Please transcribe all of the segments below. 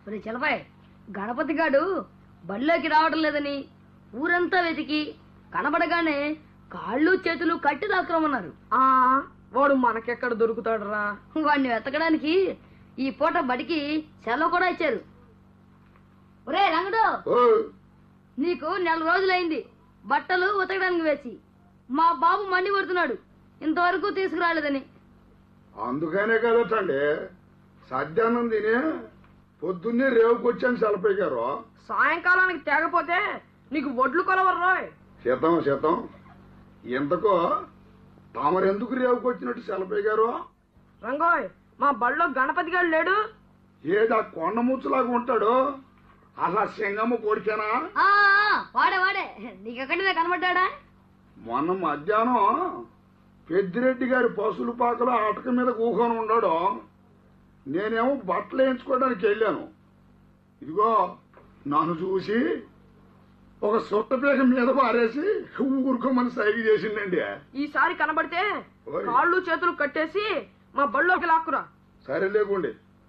ఒరే చలపాయ్ గణపతి గాడు బడిలోకి రావడం లేదని ఊరంతా వెతికి కనబడగానే కాళ్ళు చేతులు కట్టి దాక్రమన్నారు ఆ వాడు మనకెక్కడ దొరుకుతాడురా వాడిని వెతకడానికి ఈ పూట బడికి సెలవు కూడా ఇచ్చారు ఒరే రంగడు ఓ నీకు నెల రోజులైంది బట్టలు ఉతకడానికి వేసి మా బాబు మండి కొడుతున్నాడు ఇంతవరకు తీసుకురాలేదని అందుకనే కదటండి సద్యానం తిని పొద్దున్నే రేవుకొచ్చాను సెలపై గారు సాయంకాలానికి తేగపోతే నీకు వడ్లు కొలవర్రాయ్ శీతం శీతం ఇంతకో తామరెందుకు రేవుకొచ్చినట్టు సెలపై గారు రంగోయ్ మా బడిలో గణపతి గారు లేడు ఏడా కొండ ముచ్చులాగా ఉంటాడు అలా సింగమ్మ కొడుకేనా ఆ ఆ, వాడే వాడే నీకెక్కడిదే కనబడ్డా మొన్న మధ్యాహ్నం పెద్దిరెడ్డి గారి పసుల పాకలో అటక మీద కూకొని ఉన్నాడు నేనేమో బట్టలు వేయించుకోవడానికి వెళ్ళాను ఇదిగో నన్ను చూసి ఒక సుట్టపీక మీద పారేసి ఊరుకోమని సైగ చేసిండండి ఈసారి కనబడితే ఓయ్. కాళ్ళు చేతులు కట్టేసి మా బడిలోకి లాక్కురా సరే లేకుండి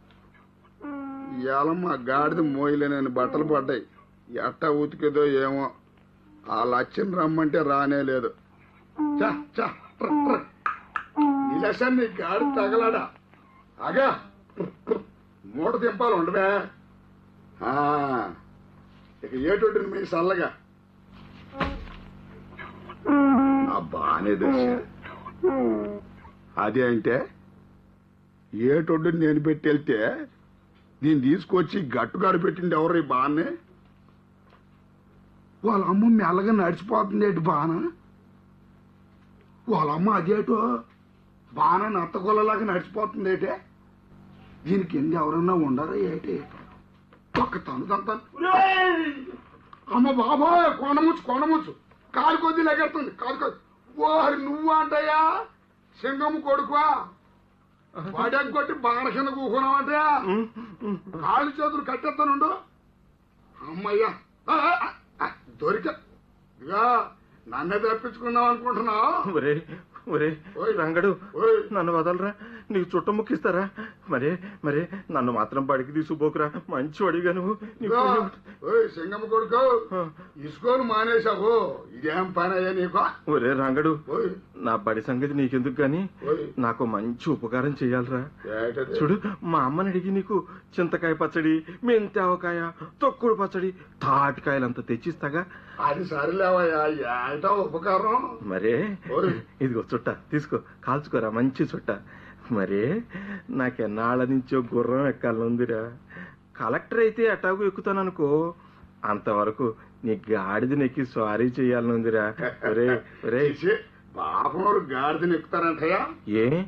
ఇవాళ మా గాడిద మోయలేనని బట్టలు పడ్డాయి ఎట్టా ఉతికేదో ఏమో ఆ లక్ష్యం రమ్మంటే రానే లేదు చా చా ట్ర, ట్ర. ఈ లక్ష్యం నీ గాడి తగలాడా అగా ట్ర, ట్ర. మూట దింపాలి ఉండవే ఆ, ఇక ఏటొడ్డుని మీ చల్లగా నా బానే దశ అదే అంటే ఏటొడ్డు నేను పెట్టి వెళ్తే దీన్ని తీసుకొచ్చి గట్టుగాడు పెట్టింది ఎవరు ఈ బాన్ని వాళ్ళ అమ్మ మెల్లగా నడిచిపోతుంది ఏంటి బాన వాళ్ళ అమ్మ అదేటో బాన నత్తగొల్లలాగా నడిచిపోతుంది ఏంటే దీని కింద ఎవరన్నా ఉండరా ఏంటి ఒక్క తను తను అమ్మ బాబోయ్ కొనముచ్చు కొనముచ్చు కాలు కొద్ది లెగెడుతుంది కాలు కొద్ది ఓహరి నువ్వు అంటయ్యా సింగమ్మ కొడుకువా వాడకి కొట్టి బాణ కింద కూకున్నావంటే కాళ్ళు చేతులు కట్టేస్తానుండు అమ్మయ్యా ఆ, ఆ, ఆ, దొరికా ఇదిగా నన్నే తప్పించుకున్నావు అనుకుంటున్నావు ఒరే ఒరే ఓయ్. రంగడు ఓయ్. నన్ను వదలరా నీకు చుట్ట ముక్కిస్తారా మరే మరే నన్ను మాత్రం బడికి తీసుకుపోకురా మంచి అడిగా నువ్వు నీకు ఇదిగో, ఓయ్ సింగమ్మ కొడుకు ఇసుకోను మానేశావు ఇదేం పని అయ్యా నీకు ఒరే రంగడు ఓయ్ నా బడి సంగతి నీకెందుకు గాని ఓయ్ నాకు మంచి ఉపకారం చెయ్యాలరా ఏటది? చూడు మా అమ్మని అడిగి నీకు చింతకాయ పచ్చడి మెంతావకాయ తొక్కుడు పచ్చడి తాటికాయలంతా తెచ్చిస్తాగా అది సరిలేవయ్యా ఏటా ఉపకారం మరే ఓయ్. ఇదిగో చుట్ట తీసుకో కాల్చుకోరా మంచి చుట్ట మరే నాకెన్నాళ్ళ నుంచో గుర్రం ఎక్కాలనుందిరా కలెక్టర్ అయితే అటాగు ఎక్కుతాననుకో అంతవరకు నీ గాడిద నెక్కి స్వారీ చేయాలనుందిరా ఒరే ఒరే చేసి పాపం గాడిదని ఎక్కుతారంటయ్యా ఏ